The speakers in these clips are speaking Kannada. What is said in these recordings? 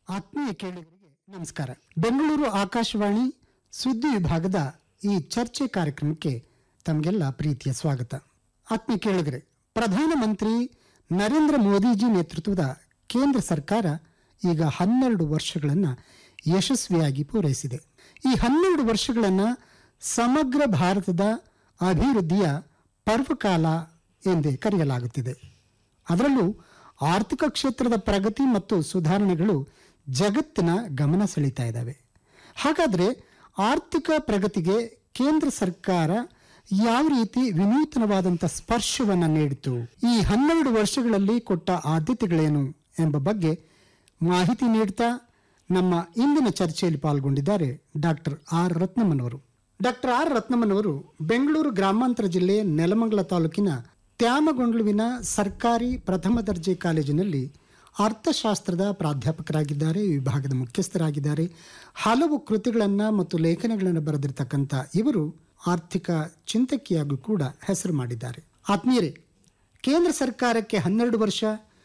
ಆತ್ಮೀಯ ಕೇಳುಗರಿಗೆ ನಮಸ್ಕಾರ ಬೆಂಗಳೂರು ಆಕಾಶವಾಣಿ ಸುದ್ದಿ ವಿಭಾಗದ ಈ ಚರ್ಚೆ ಕಾರ್ಯಕ್ರಮಕ್ಕೆ ತಮಗೆಲ್ಲ ಪ್ರೀತಿಯ ಸ್ವಾಗತ ಆತ್ಮೀಯ ಕೇಳುಗರೆ ಪ್ರಧಾನಮಂತ್ರಿ ನರೇಂದ್ರ ಮೋದಿಜಿ ನೇತೃತ್ವದ ಕೇಂದ್ರ ಸರ್ಕಾರ ಈಗ ಹನ್ನೆರಡು ವರ್ಷಗಳನ್ನು ಯಶಸ್ವಿಯಾಗಿ ಪೂರೈಸಿದೆ ಈ ಹನ್ನೆರಡು ವರ್ಷಗಳನ್ನು ಸಮಗ್ರ ಭಾರತದ ಅಭಿವೃದ್ಧಿಯ ಪರ್ವಕಾಲ ಎಂದೇ ಕರೆಯಲಾಗುತ್ತಿದೆ ಅದರಲ್ಲೂ ಆರ್ಥಿಕ ಕ್ಷೇತ್ರದ ಪ್ರಗತಿ ಮತ್ತು ಸುಧಾರಣೆಗಳು ಜಗತ್ತಿನ ಗಮನ ಸೆಳೀತಾ ಇದ್ದಾವೆ ಹಾಗಾದರೆ ಆರ್ಥಿಕ ಪ್ರಗತಿಗೆ ಕೇಂದ್ರ ಸರ್ಕಾರ ಯಾವ ರೀತಿ ವಿನೂತನವಾದಂಥ ಸ್ಪರ್ಶವನ್ನು ನೀಡಿತು ಈ ಹನ್ನೆರಡು ವರ್ಷಗಳಲ್ಲಿ ಕೊಟ್ಟ ಆದ್ಯತೆಗಳೇನು ಎಂಬ ಬಗ್ಗೆ ಮಾಹಿತಿ ನೀಡ್ತಾ ನಮ್ಮ ಇಂದಿನ ಚರ್ಚೆಯಲ್ಲಿ ಪಾಲ್ಗೊಂಡಿದ್ದಾರೆ ಡಾಕ್ಟರ್ ಆರ್ ರತ್ನಮ್ಮನವರು ಡಾಕ್ಟರ್ ಆರ್ ರತ್ನಮ್ಮನವರು ಬೆಂಗಳೂರು ಗ್ರಾಮಾಂತರ ಜಿಲ್ಲೆ ನೆಲಮಂಗಲ ತಾಲೂಕಿನ ತ್ಯಾಮಗೊಂಡ್ಲುವಿನ ಸರ್ಕಾರಿ ಪ್ರಥಮ ದರ್ಜೆ ಕಾಲೇಜಿನಲ್ಲಿ ಅರ್ಥಶಾಸ್ತ್ರದ ಪ್ರಾಧ್ಯಾಪಕರಾಗಿದ್ದಾರೆ ವಿಭಾಗದ ಮುಖ್ಯಸ್ಥರಾಗಿದ್ದಾರೆ ಹಲವು ಕೃತಿಗಳನ್ನು ಮತ್ತು ಲೇಖನಗಳನ್ನು ಬರೆದಿರ್ತಕ್ಕಂಥ ಇವರು ಆರ್ಥಿಕ ಚಿಂತಕಿಯಾಗೂ ಕೂಡ ಹೆಸರು ಮಾಡಿದ್ದಾರೆ ಆತ್ಮೀಯರೇ ಕೇಂದ್ರ ಸರ್ಕಾರಕ್ಕೆ ಹನ್ನೆರಡು ವರ್ಷ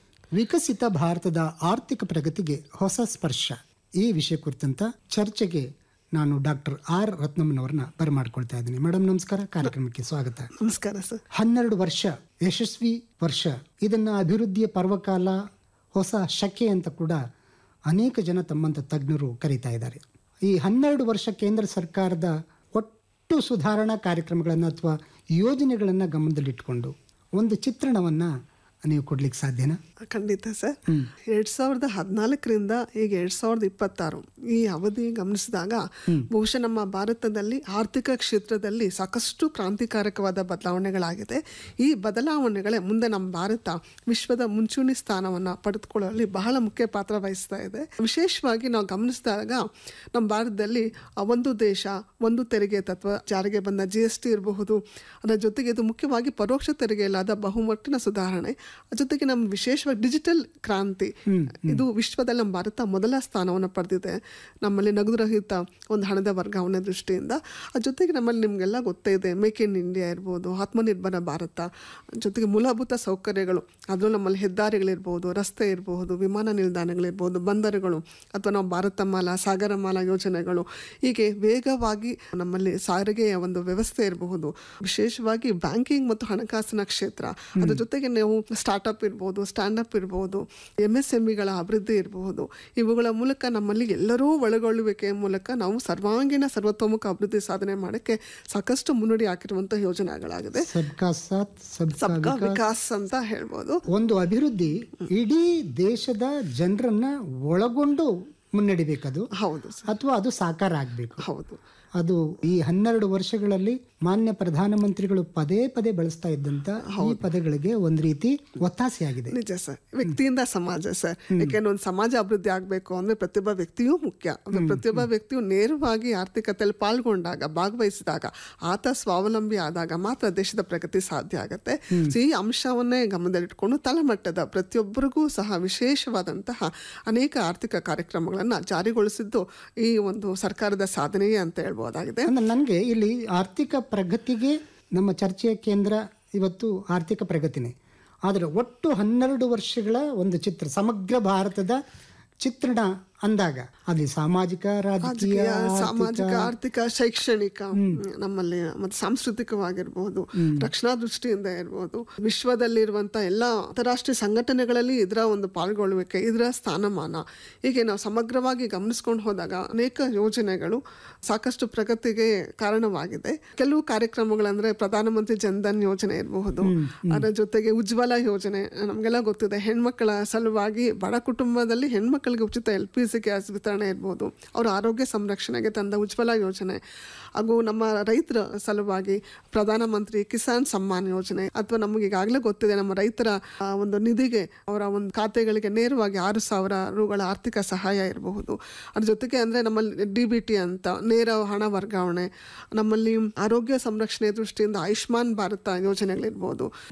ವಿಕಸಿತ ಭಾರತದ ಆರ್ಥಿಕ ಪ್ರಗತಿಗೆ ಹೊಸ ಸ್ಪರ್ಶ ಈ ವಿಷಯ ಕುರಿತಂತ ಚರ್ಚೆಗೆ ನಾನು ಡಾಕ್ಟರ್ ಆರ್ ರತ್ನಮ್ಮನವರನ್ನ ಬರಮಾಡ್ಕೊಳ್ತಾ ಇದ್ದೀನಿ ಮೇಡಮ್ ನಮಸ್ಕಾರ ಕಾರ್ಯಕ್ರಮಕ್ಕೆ ಸ್ವಾಗತ ನಮಸ್ಕಾರ ಸರ್ ಹನ್ನೆರಡು ವರ್ಷ ಯಶಸ್ವಿ ವರ್ಷ ಇದನ್ನ ಅಭಿವೃದ್ಧಿಯ ಪರ್ವಕಾಲ ಹೊಸ ಶಕೆ ಅಂತ ಕೂಡ ಅನೇಕ ಜನ ತಮ್ಮಂತ ತಜ್ಞರು ಕರೀತಾ ಇದ್ದಾರೆ ಈ ಹನ್ನೆರಡು ವರ್ಷ ಕೇಂದ್ರ ಸರ್ಕಾರದ ಒಟ್ಟು ಸುಧಾರಣಾ ಕಾರ್ಯಕ್ರಮಗಳನ್ನು ಅಥವಾ ಯೋಜನೆಗಳನ್ನು ಗಮನದಲ್ಲಿಟ್ಟುಕೊಂಡು ಒಂದು ಚಿತ್ರಣವನ್ನು ನೀವು ಕೊಡ್ಲಿಕ್ಕೆ ಸಾಧ್ಯನಾ ಖಂಡಿತ ಸರ್ ಎರಡ್ ಸಾವಿರದ ಹದಿನಾಲ್ಕರಿಂದ ಈಗ ಎರಡ್ ಸಾವಿರದ ಇಪ್ಪತ್ತಾರು ಈ ಅವಧಿ ಗಮನಿಸಿದಾಗ ಬಹುಶಃ ನಮ್ಮ ಭಾರತದಲ್ಲಿ ಆರ್ಥಿಕ ಕ್ಷೇತ್ರದಲ್ಲಿ ಸಾಕಷ್ಟು ಕ್ರಾಂತಿಕಾರಕವಾದ ಬದಲಾವಣೆಗಳಾಗಿದೆ ಈ ಬದಲಾವಣೆಗಳೇ ಮುಂದೆ ನಮ್ಮ ಭಾರತ ವಿಶ್ವದ ಮುಂಚೂಣಿ ಸ್ಥಾನವನ್ನು ಪಡೆದುಕೊಳ್ಳುವಲ್ಲಿ ಬಹಳ ಮುಖ್ಯ ಪಾತ್ರ ವಹಿಸ್ತಾ ಇದೆ ವಿಶೇಷವಾಗಿ ನಾವು ಗಮನಿಸಿದಾಗ ನಮ್ಮ ಭಾರತದಲ್ಲಿ ಆ ಒಂದು ದೇಶ ಒಂದು ತೆರಿಗೆ ತತ್ವ ಜಾರಿಗೆ ಬಂದ ಜಿ ಎಸ್ ಟಿ ಇರಬಹುದು ಅದರ ಜೊತೆಗೆ ಇದು ಮುಖ್ಯವಾಗಿ ಪರೋಕ್ಷ ತೆರಿಗೆಯಲ್ಲಾದ ಬಹುಮಟ್ಟಿನ ಸುಧಾರಣೆ ಜೊತೆಗೆ ನಮ್ಮ ವಿಶೇಷವಾಗಿ ಡಿಜಿಟಲ್ ಕ್ರಾಂತಿ ಇದು ವಿಶ್ವದಲ್ಲಿ ನಮ್ಮ ಭಾರತ ಮೊದಲ ಸ್ಥಾನವನ್ನು ಪಡೆದಿದೆ ನಮ್ಮಲ್ಲಿ ನಗದು ರಹಿತ ಒಂದು ಹಣದ ವರ್ಗಾವಣೆ ದೃಷ್ಟಿಯಿಂದ ಅದ್ರ ಜೊತೆಗೆ ನಮ್ಮಲ್ಲಿ ನಿಮಗೆಲ್ಲ ಗೊತ್ತೇ ಇದೆ ಮೇಕ್ ಇನ್ ಇಂಡಿಯಾ ಇರ್ಬೋದು ಆತ್ಮನಿರ್ಭರ ಭಾರತ ಜೊತೆಗೆ ಮೂಲಭೂತ ಸೌಕರ್ಯಗಳು ಅದರಲ್ಲೂ ನಮ್ಮಲ್ಲಿ ಹೆದ್ದಾರಿಗಳಿರ್ಬೋದು ರಸ್ತೆ ಇರಬಹುದು ವಿಮಾನ ನಿಲ್ದಾಣಗಳಿರ್ಬೋದು ಬಂದರುಗಳು ಅಥವಾ ನಾವು ಭಾರತ ಮಾಲಾ ಸಾಗರ ಮಾಲಾ ಯೋಜನೆಗಳು ಹೀಗೆ ವೇಗವಾಗಿ ನಮ್ಮಲ್ಲಿ ಸಾರಿಗೆಯ ಒಂದು ವ್ಯವಸ್ಥೆ ಇರಬಹುದು ವಿಶೇಷವಾಗಿ ಬ್ಯಾಂಕಿಂಗ್ ಮತ್ತು ಹಣಕಾಸಿನ ಕ್ಷೇತ್ರ ಅದ್ರ ಜೊತೆಗೆ ನೀವು ಸ್ಟಾರ್ಟಪ್ ಇರ್ಬೋದು ಸ್ಟ್ಯಾಂಡಪ್ ಇರ್ಬೋದು ಎಮ್ ಎಸ್ ಎಂಇಗಳ ಅಭಿವೃದ್ಧಿ ಇರಬಹುದು ಇವುಗಳ ಮೂಲಕ ನಮ್ಮಲ್ಲಿ ಎಲ್ಲರೂ ಒಳಗೊಳ್ಳುವಿಕೆಯ ಮೂಲಕ ನಾವು ಸರ್ವಾಂಗೀಣ ಸರ್ವತೋಮುಖ ಅಭಿವೃದ್ಧಿ ಸಾಧನೆ ಮಾಡೋಕ್ಕೆ ಸಾಕಷ್ಟು ಮುನ್ನುಡಿ ಹಾಕಿರುವಂಥ ಯೋಜನೆಗಳಾಗಿದೆ ಸಬ್ಕಾ ಸಾಥ್ ಸಬ್ಕಾ ಸಬ್ಕಾ ವಿಕಾಸ್ ವಿಕಾಸ್ ಅಂತ ಹೇಳ್ಬೋದು ಒಂದು ಅಭಿವೃದ್ಧಿ ಇಡೀ ದೇಶದ ಜನರನ್ನ ಒಳಗೊಂಡು ಮುನ್ನಡಿಬೇಕದು ಹೌದು ಸರ್ ಅಥವಾ ಅದು ಸಾಕಾರ ಆಗಬೇಕು ಹೌದು ಅದು ಈ ಹನ್ನೆರಡು ವರ್ಷಗಳಲ್ಲಿ ಮಾನ್ಯ ಪ್ರಧಾನಮಂತ್ರಿಗಳು ಪದೇ ಪದೇ ಬಳಸ್ತಾ ಇದ್ದಂತ ಈ ಪದಗಳಿಗೆ ಒಂದ್ ರೀತಿ ಒತ್ತಾಸೆಯಾಗಿದೆ ನಿಜ ಸರ್ ವ್ಯಕ್ತಿಯಿಂದ ಸಮಾಜ ಸರ್ ಯಾಕೆಂದ್ರೆ ಒಂದು ಸಮಾಜ ಅಭಿವೃದ್ಧಿ ಆಗಬೇಕು ಅಂದ್ರೆ ಪ್ರತಿಯೊಬ್ಬ ವ್ಯಕ್ತಿಯೂ ಮುಖ್ಯ ಅದು ಪ್ರತಿಯೊಬ್ಬ ವ್ಯಕ್ತಿಯು ನೇರವಾಗಿ ಆರ್ಥಿಕತೆಯಲ್ಲಿ ಪಾಲ್ಗೊಂಡಾಗ ಭಾಗವಹಿಸಿದಾಗ ಆತ ಸ್ವಾವಲಂಬಿ ಆದಾಗ ಮಾತ್ರ ದೇಶದ ಪ್ರಗತಿ ಸಾಧ್ಯ ಆಗುತ್ತೆ So, ಈ ಅಂಶವನ್ನೇ ಗಮನದಲ್ಲಿಟ್ಕೊಂಡು ತಳಮಟ್ಟದ ಪ್ರತಿಯೊಬ್ಬರಿಗೂ ಸಹ ವಿಶೇಷವಾದಂತಹ ಅನೇಕ ಆರ್ಥಿಕ ಕಾರ್ಯಕ್ರಮಗಳನ್ನ ಜಾರಿಗೊಳಿಸಿದ್ದು ಈ ಒಂದು ಸರ್ಕಾರದ ಸಾಧನೆಯೇ ಅಂತ ಹೇಳ್ಬೋದಾಗಿದೆ ಅಂದ್ರೆ ನನಗೆ ಇಲ್ಲಿ ಆರ್ಥಿಕ ಪ್ರಗತಿಗೆ ನಮ್ಮ ಚರ್ಚೆಯ ಕೇಂದ್ರ ಇವತ್ತು ಆರ್ಥಿಕ ಪ್ರಗತಿನೇ ಆದರೆ ಒಟ್ಟು ಹನ್ನೆರಡು ವರ್ಷಗಳ ಒಂದು ಚಿತ್ರ ಸಮಗ್ರ ಭಾರತದ ಚಿತ್ರಣ ಅಂದಾಗ ಅಲ್ಲಿ ಸಾಮಾಜಿಕ ರಾಜಕೀಯ ರಾಜಕೀಯ ಸಾಮಾಜಿಕ ಆರ್ಥಿಕ ಶೈಕ್ಷಣಿಕ ನಮ್ಮಲ್ಲಿ ಮತ್ತೆ ಸಾಂಸ್ಕೃತಿಕವಾಗಿರ್ಬೋದು ರಕ್ಷಣಾ ದೃಷ್ಟಿಯಿಂದ ಇರ್ಬೋದು ವಿಶ್ವದಲ್ಲಿರುವಂತ ಎಲ್ಲ ಅಂತಾರಾಷ್ಟ್ರೀಯ ಸಂಘಟನೆಗಳಲ್ಲಿ ಇದರ ಒಂದು ಪಾಲ್ಗೊಳ್ಳುವಿಕೆ ಇದರ ಸ್ಥಾನಮಾನ ಹೀಗೆ ನಾವು ಸಮಗ್ರವಾಗಿ ಗಮನಿಸ್ಕೊಂಡು ಹೋದಾಗ ಅನೇಕ ಯೋಜನೆಗಳು ಸಾಕಷ್ಟು ಪ್ರಗತಿಗೆ ಕಾರಣವಾಗಿದೆ ಕೆಲವು ಕಾರ್ಯಕ್ರಮಗಳಂದ್ರೆ ಪ್ರಧಾನಮಂತ್ರಿ ಜನ್ಧನ್ ಯೋಜನೆ ಇರಬಹುದು ಅದರ ಜೊತೆಗೆ ಉಜ್ವಲ ಯೋಜನೆ ನಮಗೆಲ್ಲ ಗೊತ್ತಿದೆ ಹೆಣ್ಮಕ್ಕಳ ಸಲುವಾಗಿ ಬಡ ಕುಟುಂಬದಲ್ಲಿ ಹೆಣ್ಮಕ್ಳಿಗೆ ಉಚಿತ ಎಲ್ ಪಿ ಸಿ ಗ್ಯಾಸ್ ವಿತರಣೆ ಇರ್ಬೋದು ಅವರ ಆರೋಗ್ಯ ಸಂರಕ್ಷಣೆಗೆ ತಂದ ಉಜ್ವಲ ಯೋಜನೆ ಹಾಗೂ ನಮ್ಮ ರೈತರ ಸಲುವಾಗಿ ಪ್ರಧಾನಮಂತ್ರಿ ಕಿಸಾನ್ ಸಮ್ಮಾನ್ ಯೋಜನೆ ಅಥವಾ ನಮಗೆ ಈಗಾಗಲೇ ಗೊತ್ತಿದೆ ನಮ್ಮ ರೈತರ ಆ, ಒಂದು ನಿಧಿಗೆ ಅವರ ಒಂದು ಖಾತೆಗಳಿಗೆ ನೇರವಾಗಿ ಆರು ಸಾವಿರ ರೂಗಳ ಆರ್ಥಿಕ ಸಹಾಯ ಇರಬಹುದು ಅದ್ರ ಜೊತೆಗೆ ಅಂದರೆ ನಮ್ಮಲ್ಲಿ ಡಿ ಬಿ ಟಿ ಅಂತ ನೇರ ಹಣ ವರ್ಗಾವಣೆ ನಮ್ಮಲ್ಲಿ ಆರೋಗ್ಯ ಸಂರಕ್ಷಣೆ ದೃಷ್ಟಿಯಿಂದ ಆಯುಷ್ಮಾನ್ ಭಾರತ ಯೋಜನೆಗಳಿರ್ಬೋದು